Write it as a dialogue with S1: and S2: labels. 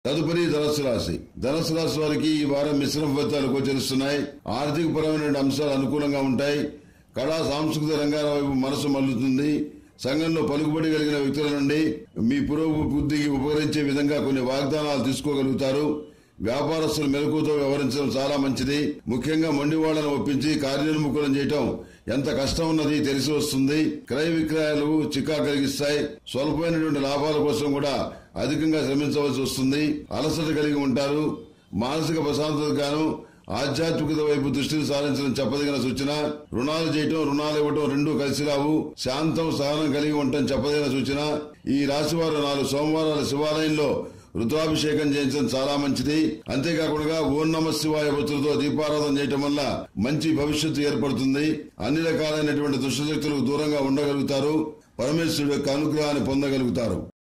S1: తదుపరి ధనస్సు రాశి ధనస్సు రాశి వారికి ఈ వారం మిశ్రమ ఫలితాలు గోచరిస్తున్నాయి ఆర్థిక పరమైన అంశాలు అనుకూలంగా ఉంటాయి కళా సాంస్కృతిక రంగాల వైపు మనసు మల్లుతుంది సంఘంలో పలుకుబడి కలిగిన వ్యక్తుల నుండి మీ పురోభివృద్ధికి ఉపకరించే విధంగా కొన్ని వాగ్దానాలు తీసుకోగలుగుతారు వ్యాపారస్తులు మెలకుతో వ్యవహరించడం చాలా మంచిది ముఖ్యంగా మొండి వాళ్లను ఒప్పించి కార్యోన్ముఖులం చేయటం ఎంత కష్టం ఉన్నది తెలిసి వస్తుంది క్రయ విక్రయాలు చిక్కా కలిగిస్తాయి స్వల్పమైనటువంటి లాభాల కోసం కూడా అధికంగా శ్రమించవలసి వస్తుంది అలసట కలిగి ఉంటారు మానసిక ప్రశాంతత గాను ఆధ్యాత్మికత వైపు దృష్టిని సారించడం చెప్పదగిన సూచన రుణాలు చేయటం రుణాలు ఇవ్వటం రెండూ కలిసి రావు శాంతం సహనం కలిగి ఉండటం చెప్పదగిన సూచన ఈ రాశి వారు నాలుగు సోమవారాల శివాలయంలో రుద్రాభిషేకం చేయించడం చాలా మంచిది అంతేకాకుండా ఓం నమ శివాయ భక్తులతో దీపారాధన చేయటం వల్ల మంచి భవిష్యత్తు ఏర్పడుతుంది అన్ని రకాలైనటువంటి దుష్టశక్తులకు దూరంగా ఉండగలుగుతారు పరమేశ్వరుడు యొక్క అనుగ్రహాన్ని పొందగలుగుతారు